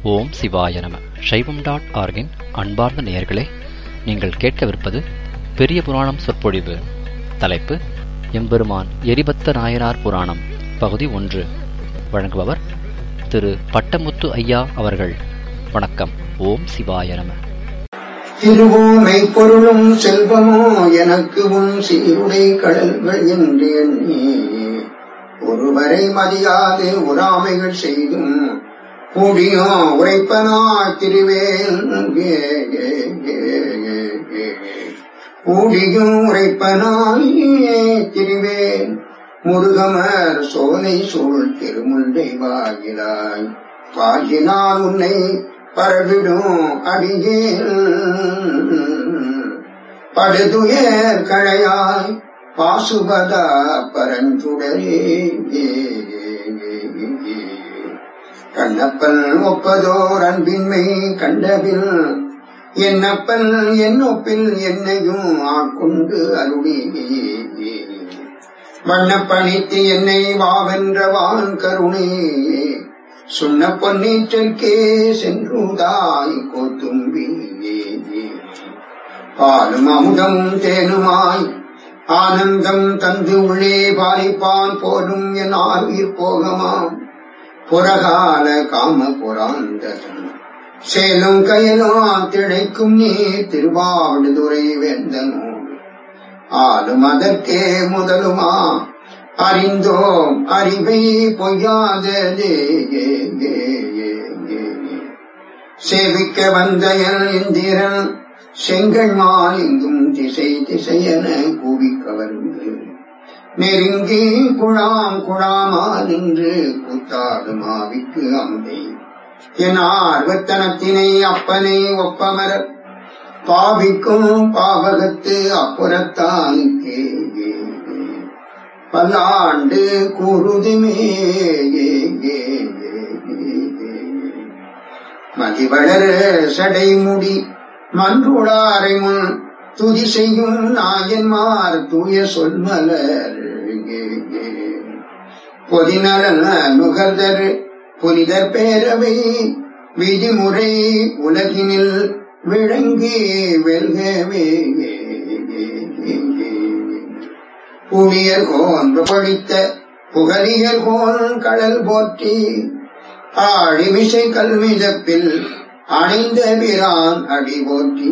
ஓம் சிவாய நம சைவம் டாட் ஆர்கின் அன்பார்ந்த நேயர்களே நீங்கள் கேட்கவிருப்பது பெரிய புராணம் சொற்பொழிவு தலைப்பு எம்பெருமான் எரிபத்த நாயனார் புராணம் பகுதி ஒன்று வழங்குபவர் திரு பட்டமுத்து ஐயா அவர்கள் வணக்கம் ஓம் சிவாய நம திருவோமை பொருளும் செல்வமோ எனக்கு உன் சீருடை கடல்கள் என்று எண்ணி ஒருவரை மதியாது உராமைகள் செய்தும் கூடியோ உரைப்பனா திருவேல் கூடியும் உரைப்பனாய் திருவேல் முருகமர் சோலை சூழ் திருமுல்லை வாயிலாய் வாயினால் உன்னை பரவிடும் அடியேன் படுதுயர் கழையாய் பாசுபதா பரஞ்சுடரே கண்ணப்பன் ஒப்பதோர் அன்பின்மை கண்டபின் என்னப்பன் என்னொப்பில் என்னையும் ஆட்கொண்டு அருளி வண்ணப்பணித்து என்னை வாவென்றவான் கருணை சொன்ன பொன்னீற்றற்கே சென்றுதாய் கோத்தும்பி பாலும் அமுதமும் தேனுமாய் ஆனந்தம் தந்து உள்ளே பாலிப்பான் போலும் என் ஆர்வீர் போகமாம் புறகால காம புராந்தகம் சேலும் கயலும் திளைக்கும் நீ திருவாவடுதுறை வேந்தனோடு ஆளும் அதற்கே முதலுமா அறிந்தோம் அறிவை பொய்யாததே சேவிக்க வந்த இந்திரன் செங்கண்மால் எங்கும் திசை திசையென கூவி கவர்ந்து நெருங்கி குழாம் குழாமா நின்று கூத்தாடும் ஆவிக்கு அம்பை என் ஆர்வத்தனத்தினை அப்பனை ஒப்பமர பாவிக்கும் பாவகத்து அப்புறத்தானுக்கே பல்லாண்டு கூறுதுமே மதிவளர சடைமுடி மன்றுளாரை முன் துதி செய்யும் நாயன்மார் தூய சொல்மலர் பொதிநலன நுகர்தர் புனிதர் பேரவை விதிமுறை உலகினில் விளங்கி வெல்கவே புனியர் கோன் படித்த புகழியர் கோன் கடல் போற்றி ஆழிமிசை கல்மிதப்பில் அணைந்த பிரான் அடி போற்றி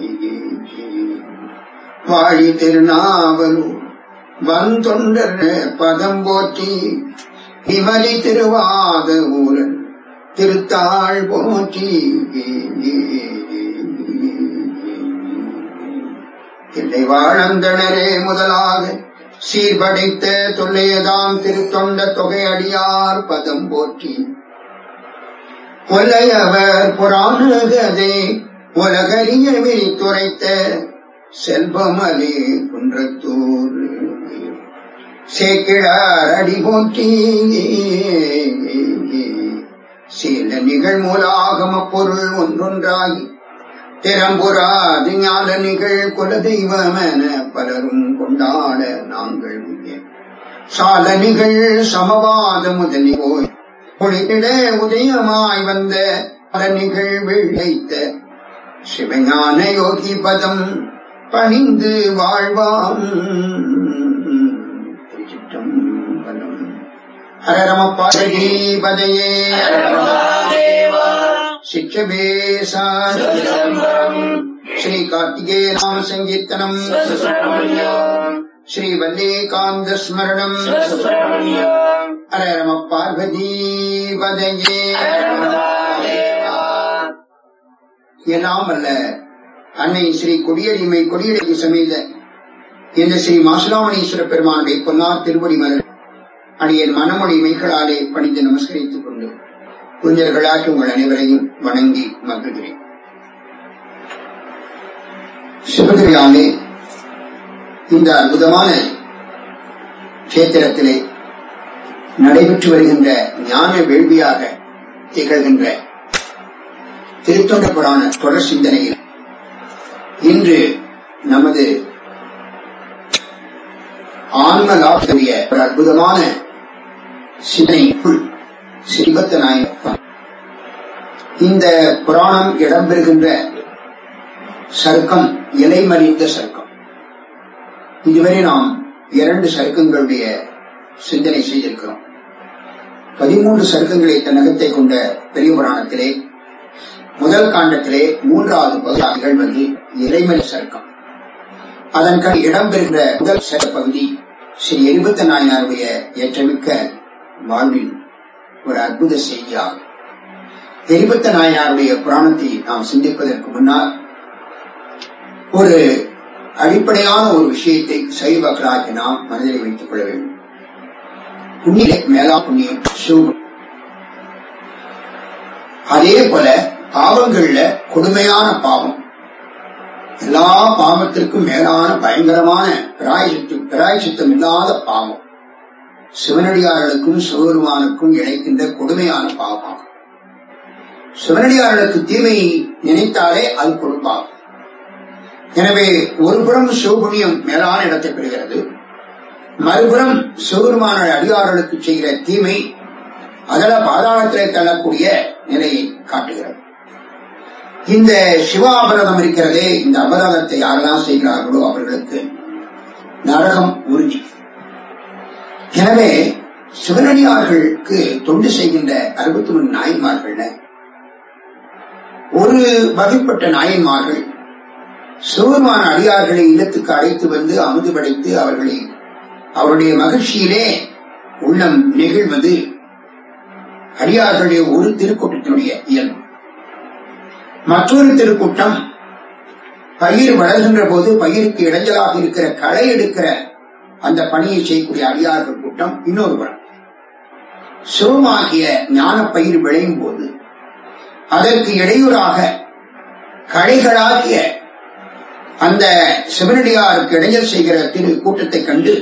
வாழி திருநாவலூர் வந்தொண்டர் பதம் போற்றி விமலி திருவாத ஊரன் திருத்தாள் போற்றி இல்லை வாழந்தனரே முதலாக சீர்படைத்த தொல்லையதாம் திருத்தொண்ட தொகை அடியார் பதம் போற்றி கொல்லையவர் புராணகதை உலகறிய விரித்துரைத்த செல்வமலி குன்றத்தூர் சேக்கிழார் அடி போற்றி சில நிகழ்மூலாகம பொருள் ஒன்றொன்றாகி திறம்புறாது ஞான நிகழ் குலதெய்வமென பலரும் கொண்டாட நாங்கள் சால நிகழ் சமவாத முதலி போய் பொழித்திட உதயமாய் வந்த பல நிகழ் விழைத்த சிவஞான யோகி பதம் பணிந்து வாழ்வாம் திருச்சிற்றம்பலம் ஹரரம பார்வதி பதையே சிக்ஷபேசா ஸ்ரீ கார்த்திகேய நாம சங்கீர்த்தனம் ஸ்ரீ வல்லிகாந்த ஸ்மரணம் ஹர நம பார்வதி வதையே எல்லாம் அல்ல அன்னை ஸ்ரீ கொடியடிமை கொடியடிக்கு சமேத இந்த ஸ்ரீ மாசுலாமணீஸ்வர பெருமானுடைய பொன்னார் திருவடி மலர் அடியன் மனமொழி மெய்களாலே பணிந்து நமஸ்கரித்துக் கொண்டு குஞ்சர்களாகி உங்கள் அனைவரையும் வணங்கி மகிழ்கிறேன் சிவகிரியாமே இந்த அற்புதமான கஷேத்திரத்திலே நடைபெற்று வருகின்ற ஞான வேள்வியாக திகழ்கின்ற திருத்தொண்ட புராண தொடர் சிந்தனையில் இன்று நமது ஆன்ம லாபத்துடைய ஒரு அற்புதமான சிந்தனைக்குள் ஸ்ரீபத்த நாயகம் இந்த புராணம் இடம்பெறுகின்ற சருக்கம் இலைமறிந்த சருக்கம் இதுவரை நாம் இரண்டு சருக்கங்களுடைய சிந்தனை செய்திருக்கிறோம் பதிமூன்று சருக்கங்களை தன்னகத்தை கொண்ட பெரிய புராணத்திலே முதல் காண்டத்திலே மூன்றாவது பகுதியாக நிகழ்வது இறைமணி சருக்கம் அதன் கண் இடம்பெறுகிற முதல் சர பகுதி ஸ்ரீ எரிபத்த நாயனாருடைய ஏற்றமிக்க வாழ்வின் ஒரு அற்புத செய்தியாகும் எரிபத்த நாயனாருடைய புராணத்தை நாம் சிந்திப்பதற்கு முன்னால் ஒரு அடிப்படையான ஒரு விஷயத்தை சைவக்களாகி நாம் மனதில் வைத்துக் கொள்ள வேண்டும் புண்ணிய மேலா புண்ணியம் சிவபுண்ணியம் அதே போல பாவங்கள்ல கொடுமையான பாவம் எல்லா பாவத்திற்கும் மேலான பயங்கரமான பிராயசித்தம் பிராயசித்தம் இல்லாத பாவம் சிவனடியார்களுக்கும் சிவபெருமானுக்கும் இணைக்கின்ற கொடுமையான பாவமாகும் சிவனடியார்களுக்கு தீமை நினைத்தாலே அது கொடுப்பாகும் எனவே ஒருபுறம் சிவபுண்ணியம் மேலான இடத்தை பெறுகிறது மறுபுறம் சிவபெருமான அடியார்களுக்கு செய்கிற தீமை அதல பாதாளத்திலே தள்ளக்கூடிய நிலையை காட்டுகிறது இந்த சிவ அபராதம் இருக்கிறதே இந்த அபராதத்தை யாரெல்லாம் செய்கிறார்களோ அவர்களுக்கு நரகம் உறுதி எனவே சிவனடியார்களுக்கு தொண்டு செய்கின்ற அறுபத்தி மூணு நாயன்மார்கள்ல ஒரு வகைப்பட்ட நாயன்மார்கள் சிவபெருமான அடியார்களை இல்லத்துக்கு அழைத்து வந்து அமுது படைத்து அவர்களை அவருடைய மகிழ்ச்சியிலே உள்ளம் நெகிழ்வது அடியார்களுடைய ஒரு திருக்கூட்டத்தினுடைய இயல்பு மற்றொரு திருக்கூட்டம் பயிர் வளர்கின்ற போது பயிருக்கு இடைஞ்சலாக இருக்கிற களை எடுக்கிற அந்த பணியை செய்யக்கூடிய அடியார்கள் கூட்டம் இன்னொரு புறம் சிவமாகிய ஞான பயிர் விளையும் போது அதற்கு இடையூறாக களைகளாகிய அந்த சிவனடியாருக்கு இடைஞ்சல் செய்கிற திரு கூட்டத்தை கண்டு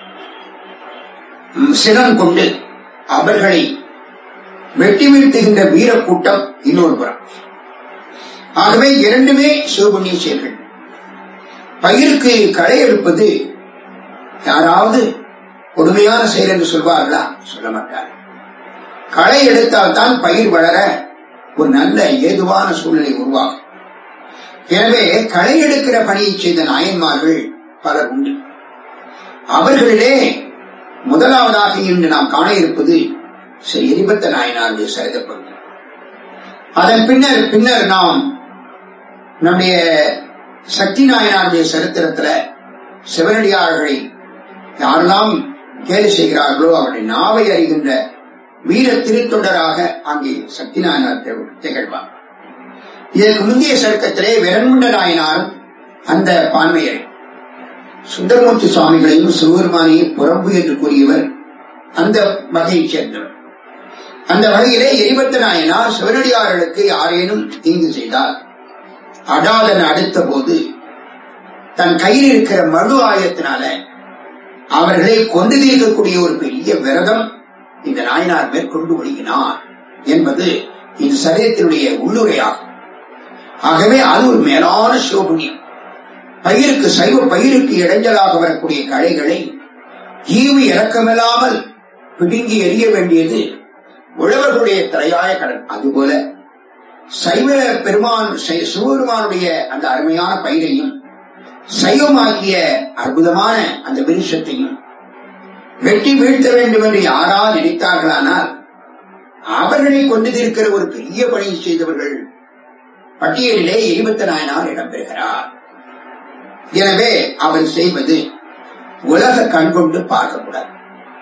சினம் கொண்டு அவர்களை வெட்டி வீழ்த்துகின்ற வீர கூட்டம் இன்னொரு புறம் ஆகவே இரண்டுமே சிவபுண்ணிய செயல்கள் பயிருக்கு களை எடுப்பது யாராவது கொடுமையான செயல் என்று சொல்வார்களா சொல்ல மாட்டார் களை எடுத்தால் தான் பயிர் வளர ஒரு நல்ல ஏதுவான சூழ்நிலை உருவாகும் எனவே களை எடுக்கிற பணியை செய்த நாயன்மார்கள் பலர் உண்டு அவர்களிலே முதலாவதாக இன்று நாம் காண இருப்பது ஸ்ரீ எரிபத்த நாயனாருடைய சரித பகுதி அதன் பின்னர் பின்னர் நாம் நம்முடைய சக்தி நாயனாருடைய சரித்திரத்துல சிவனடியார்களை யாரெல்லாம் கேலி செய்கிறார்களோ அவருடைய நாவை அறிகின்ற வீர திருத்தொண்டராக அங்கே சக்தி நாயனார் திகழ்வார் இதற்கு முந்தைய சருக்கத்திலே விரண்முண்ட நாயனாரும் அந்த பான்மையரை சுந்தரமூர்த்தி சுவாமிகளையும் சிவபெருமானையும் புறம்பு என்று கூறியவர் அந்த வகையைச் சேர்ந்தவர் அந்த வகையிலே எரிபத்த நாயனார் சிவனடியார்களுக்கு யாரேனும் தீங்கு செய்தால் அடாதன் அடுத்த போது தன் கையில் இருக்கிற மழு ஆயத்தினால அவர்களை கொண்டு தீர்க்கக்கூடிய ஒரு பெரிய விரதம் இந்த நாயனார் மேற்கொண்டு ஒழுகினார் என்பது இந்த சரீரத்தினுடைய உள்ளுரையாகும் ஆகவே அது ஒரு மேலான சிவபுண்ணியம் பயிருக்கு சைவ பயிருக்கு இடைஞ்சலாக வரக்கூடிய களைகளை ஈவு இறக்கமில்லாமல் பிடுங்கி எறிய வேண்டியது உழவர்களுடைய தலையாய கடன் அதுபோல சைவ பெருமான் சிவபெருமானுடைய அந்த அருமையான பயிரையும் சைவமாக்கிய அற்புதமான அந்த விருஷத்தையும் வெட்டி வீழ்த்த வேண்டும் என்று யாரா நினைத்தார்களானால் அவர்களை கொண்டு இருக்கிற ஒரு பெரிய பணியை செய்தவர்கள் பட்டியலிலே எரிபத்த நாயனார் இடம்பெறுகிறார் எனவே அவர் செய்வது உலக கண்கொண்டு பார்க்கக்கூடாது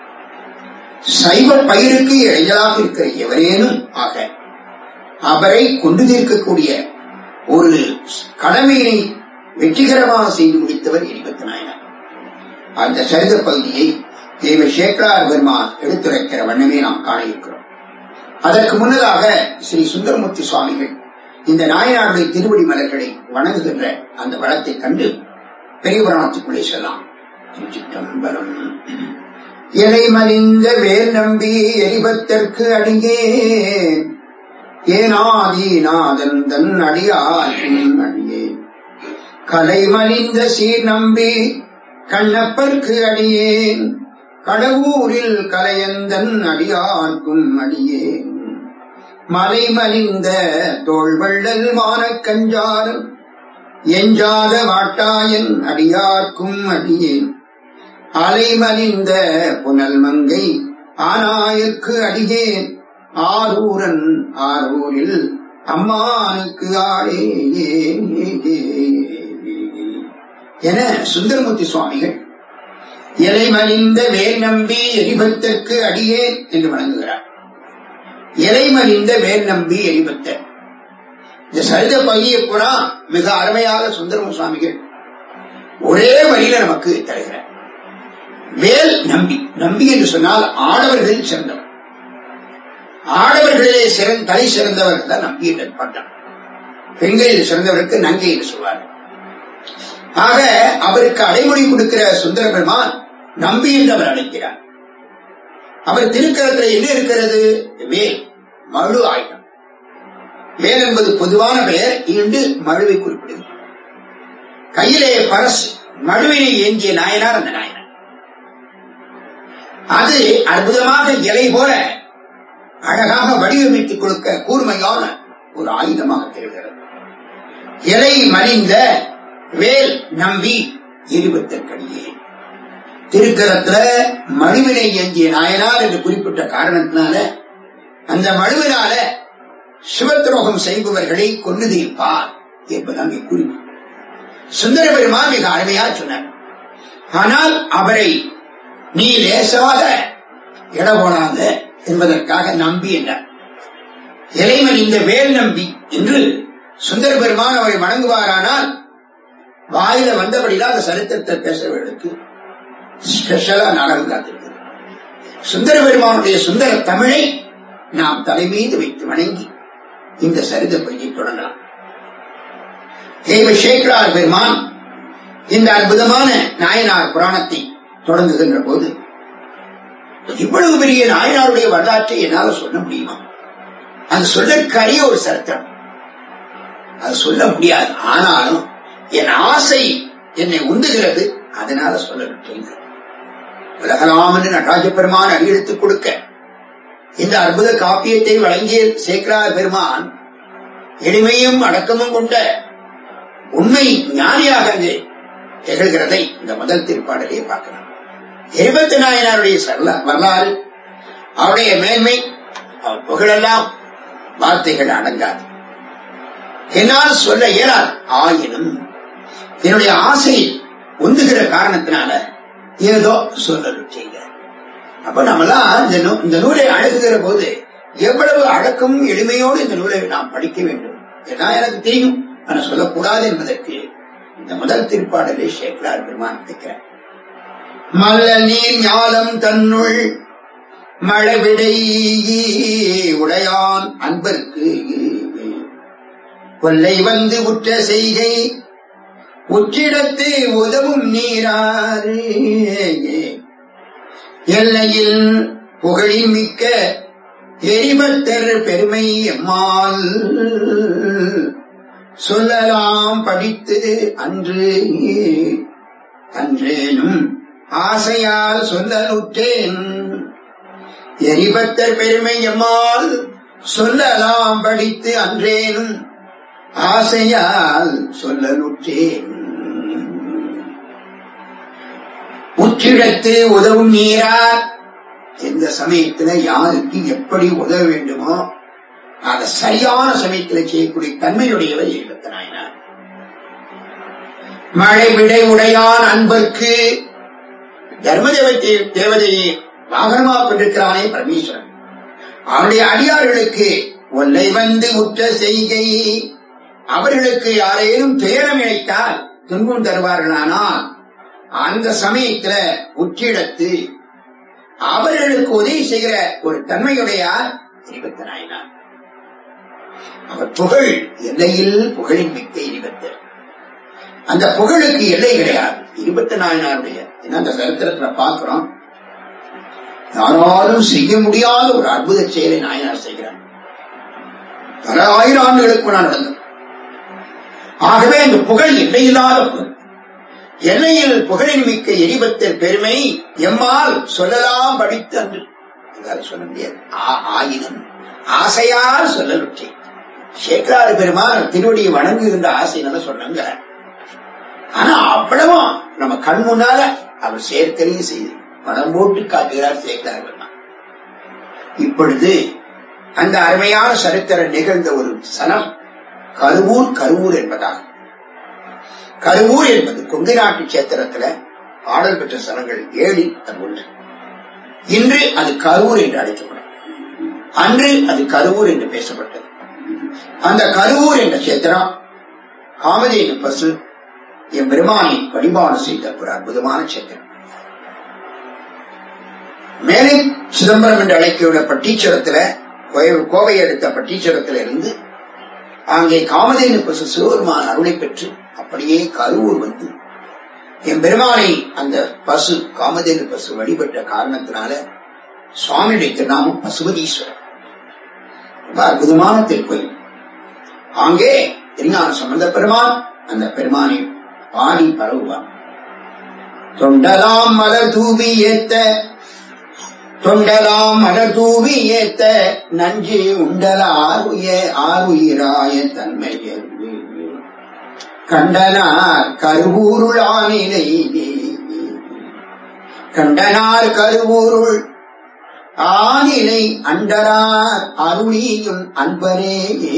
சைவ பயிருக்கு இடைஞ்சலாக இருக்கிற எவரேனும் ஆக அவரை கொண்டு தீர்க்கக்கூடிய ஒரு கடமையை வெற்றிகரமாக செய்து முடித்தவர் எரிபத்த நாயனார் அந்த சரித பகுதியை தெய்வ சேக்கரார் பெருமான் எடுத்துரைக்கிற வண்ணமே நாம் காண இருக்கிறோம் அதற்கு முன்னதாக ஸ்ரீ சுந்தரமூர்த்தி சுவாமிகள் இந்த நாயனாருடைய திருவடி மலர்களை வணங்குகின்ற அந்த வளத்தை கண்டு பெரிய புராணத்துக்குள்ளே செல்லாம் திருச்சிற்றம்பலம் இலை மலிந்த வேல் நம்பி எரிபத்தற்கு அடியே ஏனாதீநாதன் தன் அடியார்க்கும் அடியே கலை மலிந்த சீர் நம்பி கண்ணப்பர்க்கு அடியேன் கடவுரில் கலையந்தன் அடியார்க்கும் அடியேன் மலைமலிந்த தோள்வள்ளல் மானக் கஞ்சாரம் எஞ்சாத வாட்டாயன் அடியார்க்கும் அடியேன் அலைமலிந்த புனல் மங்கை ஆனாயற்கு அடியேன் ஆரூரன் ஆரூரில் அம்மானுக்கு ஆளே என சுந்தரமூர்த்தி சுவாமிகள் இலைமலிந்த வேல் நம்பி எரிபத்திற்கு அடியேன் என்று வணங்குகிறார் இலைமலிந்த வேல் நம்பி எரிபத்தர் இந்த சரித பகுதியை புறா மிக அருமையாக சுந்தரமு சுவாமிகள் ஒரே வழியில நமக்கு தருகிறார் வேல் நம்பி நம்பி என்று சொன்னால் ஆடவர்களில் சிறந்தவர் ஆடவர்களிலே சிறந்த தலை சிறந்தவர்கள் தான் நம்பி என்று பட்டம் பெண்களில் சிறந்தவருக்கு நங்கை என்று சொல்வார்கள் ஆக அவருக்கு அடைமொழி கொடுக்கிற சுந்தர பெருமான் நம்பி என்று அவர் அழைக்கிறார் அவர் திருக்கரத்தில் என்ன இருக்கிறது வேல் மழு ஆயுதம் வேல் என்பது பொதுவான பெயர் இன்று மழுவை குறிப்பிடுகிறது கையிலே பரசு மழுவினை ஏந்திய நாயனார் அந்த நாயனார் அது அற்புதமாக இலை போல அழகாக வடிவமைத்துக் கொடுக்க கூர்மையான ஒரு ஆயுதமாக தெரிகிறது இலை மறிந்த வேல் நம்பி இருபத்தற்கடியே திருக்கரத்துல மழுவினை ஏந்திய நாயனார் என்று குறிப்பிட்ட காரணத்தினால அந்த மழுவினால சிவத்துரோகம் செய்பவர்களை கொண்டு தீர்ப்பார் என்பது அங்கே குறிப்பு சுந்தர பெருமான் மிக அருமையா சொன்னார் ஆனால் அவரை நீ லேசாக இட போடாத என்பதற்காக நம்பி என்றார் இலைமன் இந்த வேல் நம்பி என்று சுந்தர பெருமான் அவரை வணங்குவாரானால் வாயில வந்தபடிதான் அந்த சரித்திரத்தை பேசுறவர்களுக்கு ஸ்பெஷலா நாடகம் காத்திருக்கிறது சுந்தர பெருமானுடைய சுந்தர தமிழை நாம் தலைமீது வைத்து வணங்கி இந்த சரித பையை தொடங்கலாம் தேவ சேகரார் பெருமான் இந்த அற்புதமான நாயனார் புராணத்தை தொடங்குகின்ற போது இவ்வளவு பெரிய நாயனாருடைய வரலாற்றை என்னால சொல்ல முடியுமா அது சொல்லற்கரிய ஒரு சரித்திரம் அது சொல்ல முடியாது ஆனாலும் என் ஆசை என்னை உந்துகிறது அதனால சொல்ல விட்டேன் உலகராமன் நடராஜ பெருமான் அடியெடுத்துக் கொடுக்க இந்த அற்புத காப்பியத்தை வழங்கிய சேக்கரார் பெருமான் எளிமையும் அடக்கமும் கொண்ட உண்மை ஞானியாக அங்கு திகழ்கிறதை இந்த முதல் திருப்பாடலே பார்க்கலாம் எரிபத்து நாயனாருடைய சரல வரலாறு அவருடைய மேன்மை அவர் புகழெல்லாம் வார்த்தைகள் அடங்காது என்னால் சொல்ல இயலாது ஆயினும் என்னுடைய ஆசை உந்துகிற காரணத்தினால ஏதோ சொல்லல் செய்க அப்ப நம்மளாம் இந்த நூ- இந்த நூலை அழகுகிற போது எவ்வளவு அடக்கம் எளிமையோடு இந்த நூலை நாம் படிக்க வேண்டும் ஏன்னா எனக்கு தெரியும் ஆனா சொல்லக்கூடாது என்பதற்கு இந்த முதல் திருப்பாடலை சேக்கலார் பெருமான் வைக்கிறார் மல்ல நீர் ஞாலம் தன்னுள் மழவிடை உடையான் அன்பர்க்கு கொல்லை வந்து உற்ற செய்கை உற்றிடத்து உதவும் நீராறு எல்லையில் புகழின் மிக்க எரிபத்தர் பெருமை எம்மால் சொல்லலாம் படித்து அன்று அன்றேனும் ஆசையால் சொல்லலுற்றேன் எரிபத்தர் பெருமை எம்மால் சொல்லலாம் படித்து அன்றேனும் ஆசையால் சொல்லலுற்றேன் உற்றிடத்து உதவும் நீரார் எந்த சமயத்துல யாருக்கு எப்படி உதவ வேண்டுமோ அதை சரியான சமயத்துல செய்யக்கூடிய தன்மையுடையவர் எழுத்த நாயனார் மழை விடை உடையான் அன்பர்க்கு தர்மதேவ தே- தேவதையை வாகனமாக கொண்டிருக்கிறானே பரமேஸ்வரன் அவனுடைய அடியார்களுக்கு ஒல்லை வந்து உற்ற செய்கை அவர்களுக்கு யாரேனும் துயரம் இழைத்தால் துன்பம் தருவார்களானால் அந்த சமயத்துல உற்றிடத்து அவர்களுக்கு உதவி செய்கிற ஒரு தன்மையுடையார் இருபத்தி நாயனார் அவர் புகழ் எல்லையில் புகழின் மிக்க இருபத்தர் அந்த புகழுக்கு எல்லை கிடையாது இருபத்தி நாயனாருடைய ஏன்னா அந்த சரித்திரத்துல பார்க்கிறோம் யாராலும் செய்ய முடியாத ஒரு அற்புத செயலை நாயனார் செய்கிறார் பல ஆயிரம் ஆண்டுகளுக்கு முன்னால் நடந்தது ஆகவே அந்த புகழ் எல்லையில்லாத புகழ் எல்லையில் புகழின் மிக்க எரிபத்தர் பெருமை எம்மால் சொல்லலாம் படித்து அன்று என்னால் சொல்ல முடியாது ஆ- ஆயினும் ஆசையால் சொல்லலுற்றேன் சேக்கராறு பெருமான் திருவடியை வணங்குகின்ற ஆசைன்னு சொன்னாங்க ஆனா அவ்வளவும் நம்ம கண் முன்னால அவர் சேர்க்கலையும் செய்து பணம் போட்டு காட்டுகிறார் சேக்கராறு பெருமான் இப்பொழுது அந்த அருமையான சரித்திரம் நிகழ்ந்த ஒரு சனம் கருவூர் கருவூர் என்பதாகும் கருவூர் என்பது கொங்கு நாட்டு சேத்திரத்துல பாடல் பெற்ற சனங்கள் ஏழில் அது ஒன்று இன்று அது கரூர் என்று அழைக்கப்படும் அன்று அது கருவூர் என்று பேசப்பட்டது அந்த கருவூர் என்ற சேத்திரம் காமதேனு பசு என் பெருமானை வழிபாடு செய்த ஒரு அற்புதமான சேத்திரம் மேலே சிதம்பரம் என்று அழைக்கிற பட்டீச்சரத்துல கோய- கோவை அடுத்த பட்டீச்சரத்துல இருந்து அங்கே காமதேனு பசு சிவபெருமான் அருளை பெற்று அப்படியே கருவூர் வந்து என் பெருமானை அந்த பசு காமதேனு பசு வழிபட்ட காரணத்தினால சுவாமியுடைய திருநாமம் பசுபதீஸ்வரர் ரொம்ப அற்புதமான திருக்கோயில் அங்கே திருஞான சம்பந்த பெருமான் அந்த பெருமானை பாடி பரவுவார் தொண்டலாம் மலர் தூவி ஏத்த தொண்டலாம் மலர் தூவி ஏத்த நஞ்சு உண்டல ஆருய ஆருயிராய தன்மையர் கண்டனார் கருவூருள் ஆனிலை கண்டனார் கருவூருள் ஆனிலை அண்டரார் அருளியும் அன்பரே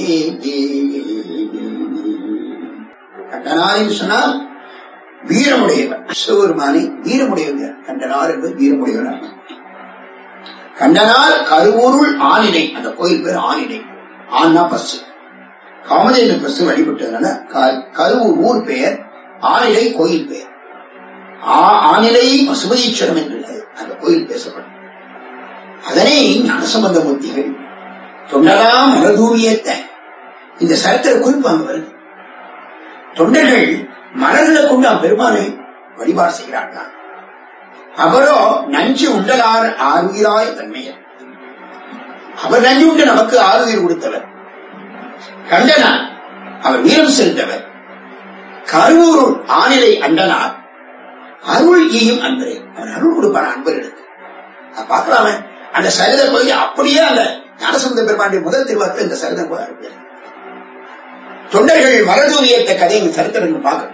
கண்டனார் என்று சொன்னால் வீரமுடையவர் சிவபெருமானை வீரமுடையவர் கண்டனார் என்பது வீரமுடையவர் அர்த்தம். கண்டனார் கருவூருள் ஆனிலை அந்த கோயில் பேர் ஆனிலை ஆனா பசு காமதேனு பசு வழிபட்டதுனால க- கருவூர் ஊர் பெயர் ஆனிலை கோயில் பெயர் ஆ- ஆனிலை பசுபதீஸ்வரம் என்று அந்த கோயில் பேசப்படும் அதனை ஞானசம்பந்த மூர்த்திகள் தொண்டலாம் மலதூவியத்த இந்த சரித்திர குறிப்பு அங்கு வருது தொண்டர்கள் மலர்களை கொண்டு அப்பெருமானை வழிபாடு செய்கிறார்கள் அவரோ நஞ்சு உண்டலார் ஆறுயிராய தன்மையர் அவர் நஞ்சு உண்டு நமக்கு ஆறுயிர் கொடுத்தவர் கண்டனார் அவர் வீரம் செலுத்தவர் கருவூருள் ஆனிலை அண்டனார் அருள் ஈயும் அன்பரே அவர் அருள் கொடுப்பார் அன்பர்களுக்கு அதை பார்க்கலாமே அந்த சரிதம் போய் அப்படியே அந்த ஞானசமுத பெருமாண்டிய முதல் திருவாரத்தில் இந்த சரிதம் போய் அனுப்பியது தொண்டர்கள் மரதூரியத்த கதை இந்த சரித்திரம் பார்க்கணும்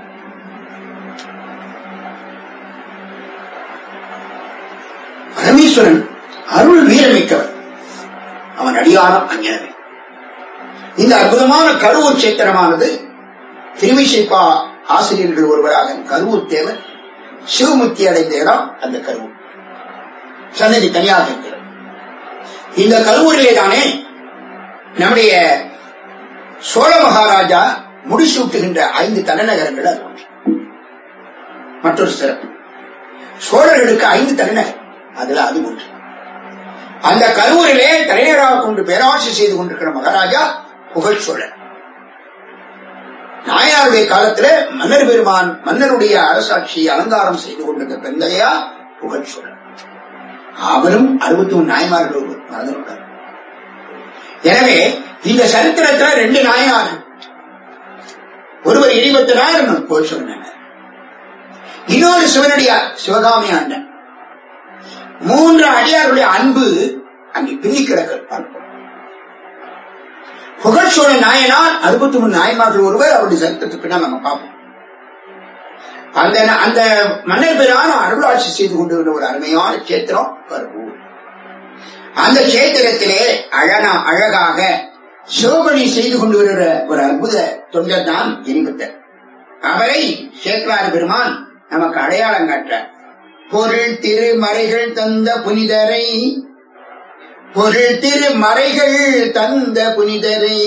பரமேஸ்வரன் அருள் வீரமிக்கவர் அவன் அடியாரம் அஞ்ஞனவே இந்த அற்புதமான கருவூர் சேத்திரமானது திருவிசைப்பா ஆசிரியர்கள் ஒருவராக கருவூர் தேவர் சிவமுக்தி அடைந்த இடம் அந்த கருவூர் சன்னதி தனியாக இருக்கிறது இந்த கருவூரிலே தானே நம்முடைய சோழ மகாராஜா முடிசூட்டுகின்ற ஐந்து தலைநகரங்கள் அது ஒன்று. மற்றொரு சிறப்பு சோழர்களுக்கு ஐந்து தலைநகர் அதுல அது ஒன்று அந்த கருவூரிலே தலைநகராக கொண்டு பேராட்சி செய்து கொண்டிருக்கிற மகாராஜா புகழ் சோழர் நாயனாருடைய காலத்துல மன்னர் பெருமான் மன்னருடைய அரசாட்சியை அலங்காரம் செய்து கொண்டிருந்த பெந்தையா புகழ் சோழர் அவரும் அறுபத்தி ஒன்று நாயமார்கள் ஒருவர் மறந்துவிட்டார் எனவே இந்த சரித்திரத்துல ரெண்டு நாயனார் ஒருவர் இருபத்தி நாயிரம் போய் சொன்னார் இன்னொரு சிவனடியார் சிவகாமி ஆண்டன் மூன்று அடியாருடைய அன்பு அங்கே பின்னி கிடக்கிறது பார்ப்போம் புகழ்ச்சோழ நாயனார் அறுபத்தி மூணு நாயன்மார்கள் ஒருவர் அவருடைய சரித்திரத்துக்கு பின்னால் நம்ம பார்ப்போம் அந்த அந்த மன்னர் பேரான அருளாட்சி செய்து கொண்டிருந்த ஒரு அருமையான சேத்திரம் கருவூர் அந்த சேத்திரத்திலே அழகா அழகாக சோபனை செய்து கொண்டு வருகிற ஒரு அற்புத தொண்டர் தான் எரிபத்தர் அவரை சேக்கலாறு பெருமான் நமக்கு அடையாளம் காட்டுறார் பொருள் திருமறைகள் தந்த புனிதரை பொருள் திருமறைகள் தந்த புனிதரை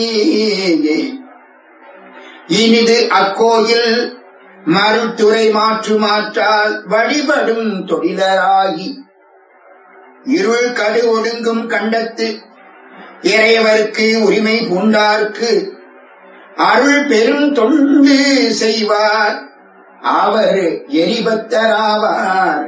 இனிது அக்கோயில் மறுத்துறை மாற்று மாற்றால் வழிபடும் தொழிலராகி இருள் கடு ஒடுங்கும் கண்டத்து இறையவருக்கு உரிமை பூண்டார்க்கு அருள் பெரும் தொண்டு செய்வார் அவர் எரிபத்தராவார்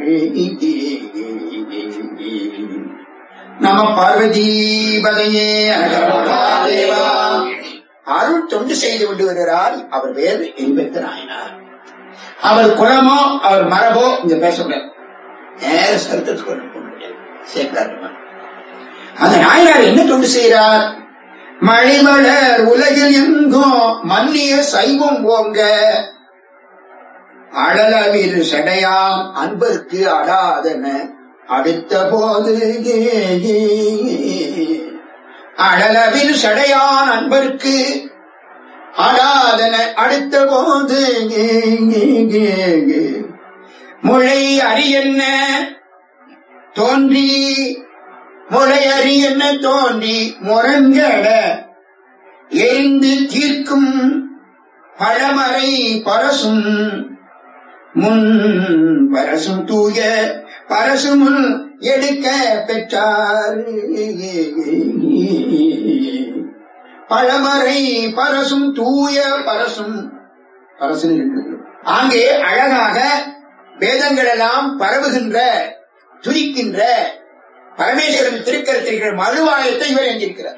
நம பார்வதீபதையே அழகாதேவா. அருள் தொண்டு செய்து கொண்டு வருகிறார் அவர் பேர் எரிபத்த நாயனார் அவர் குலமோ அவர் மரபோ இங்க பேசக்கூடாது நேர சரித்திரத்துக்கு கொண்டு போக முடியாது சேர்க்கிறார் அந்த நாயனார் என்ன தொண்டு செய்கிறார் மழைமலர் உலகில் எங்கும் மன்னிய சைவம் ஓங்க அழலவில் சடையாம் அன்பர்க்கு அடாதன அடுத்த போது அழலவில் சடையான் அன்பர்க்கு அடாதன அடுத்த போது முளை அரியன்ன தோன்றி முளை அரியன்ன தோன்றி முரங்கட எரிந்து தீர்க்கும் பழமறை பரசும் முன் பரசும் தூய பரசுமுன் எடுக்க பெற்றார் பழமறை பரசும் தூய பரசும் பரசும் இருக்கிறது அங்கே அழகாக வேதங்கள் எல்லாம் பரவுகின்ற துரிக்கின்ற பரமேஸ்வரன் திருக்கரத்திற்கிற மழுவாயத்தை இவர் எங்கிருக்கிறார்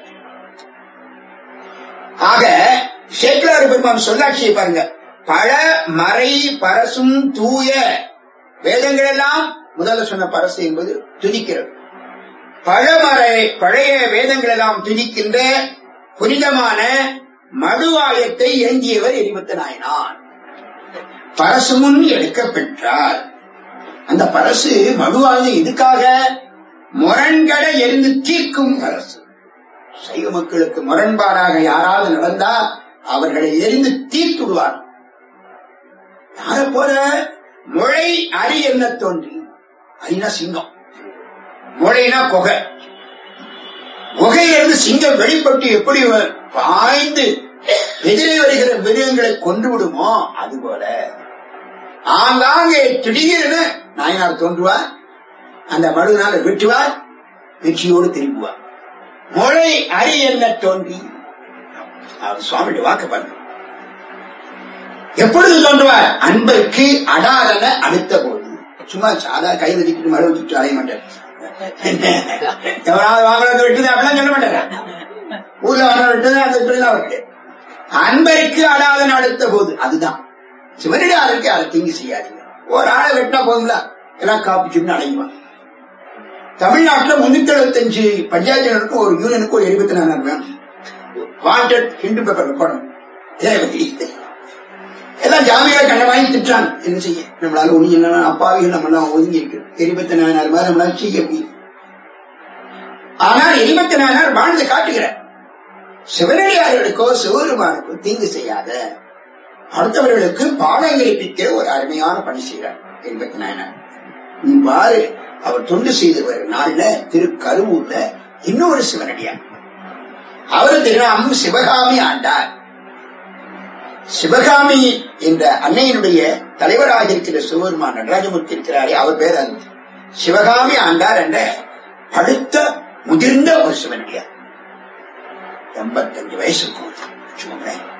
ஆக சேக்கலாறு பெருமான் சொல்லாட்சியை பாருங்க பழ மறை பரசும் தூய வேதங்கள் எல்லாம் முதல்ல சொன்ன பரசு என்பது துதிக்கிறது பழமறை பழைய வேதங்கள் எல்லாம் துதிக்கின்ற புனிதமான மடுவாயத்தை ஏந்தியவர் எரிபத்த நாயனார் பரசு முன் எடுக்க பெற்றார் அந்த பரசு மடுவாயம் எதுக்காக முரண்கட எரிந்து தீர்க்கும் பரசு சைவ மக்களுக்கு முரண்பாடாக யாராவது நடந்தா அவர்களை எரிந்து தீர்த்துடுவார் யார போல முளை அரி என்ன தோன்றி அரினா சிங்கம் முளைனா கொகை குகையிலிருந்து சிங்கம் வெளிப்பட்டு எப்படி பாய்ந்து எதிரே வருகிற மிருகங்களை கொண்டு விடுமோ அதுபோல ஆங்காங்கே திடீரென நாயனார் தோன்றுவார் அந்த மடுநாளை வெட்டுவார் வெற்றியோடு திரும்புவார் மொழை அரி என்ன தோன்றி அவர் சுவாமியுடைய வாக்கு பாருங்க எப்பொழுது தோன்றுவார் அன்பருக்கு அடாதன அடுத்த போது சும்மா சாதா கை வச்சுட்டு மழை வச்சுட்டு அலைய மாட்டார் எவனாவது வாங்கல வெட்டுது அப்படிலாம் சொல்ல மாட்டார் ஊர்ல வர வெட்டுது அந்த இப்படிலாம் அவருக்கு அன்பருக்கு அடாதன அடுத்த போது அதுதான் சிவனடியாருக்கு அதை தீங்கு செய்யாதீங்க ஒரு ஆளை வெட்டினா போதுங்களா எல்லாம் காப்பிச்சுன்னு அடையுவான் தமிழ்நாட்டுல முன்னூத்தி எழுபத்தஞ்சு பஞ்சாயத்து ஒரு யூனியனுக்கு ஒரு எழுபத்தி நாலு வேணும் வாண்டட் ஹிந்து பேப்பர் படம் தேவை எல்லாம் ஜாமியில கண்ட வாங்கி திட்டான் என்ன செய்ய நம்மளால ஒண்ணு என்ன அப்பாவிகள் நம்ம எல்லாம் ஒதுங்கி இருக்கு எரிபத்தி நாலு மாதிரி நம்மளால செய்ய முடியும் ஆனால் எரிபத்தி நாலு வாழ்ந்து காட்டுகிறார் சிவனடியார்களுக்கோ சிவருமானுக்கோ தீங்கு செய்யாத அடுத்தவர்களுக்கு பாடம் கற்பிக்க ஒரு அருமையான பணி செய்கிறார் எண்பத்தி நாயனார் நீ பாரு அவர் தொண்டு செய்து வரும் நாள்ல திரு கருவூர்ல இன்னொரு சிவனடியார் அவர் திருநாமம் சிவகாமி ஆண்டார் சிவகாமி என்ற அன்னையினுடைய தலைவராக இருக்கிற சிவபெருமான் நடராஜமூர்த்தி இருக்கிறாரே அவர் பேர் அது சிவகாமி ஆண்டார் என்ற அடுத்த முதிர்ந்த ஒரு சிவனடியார் எண்பத்தஞ்சு வயசுக்கு வச்சுக்கோங்களேன்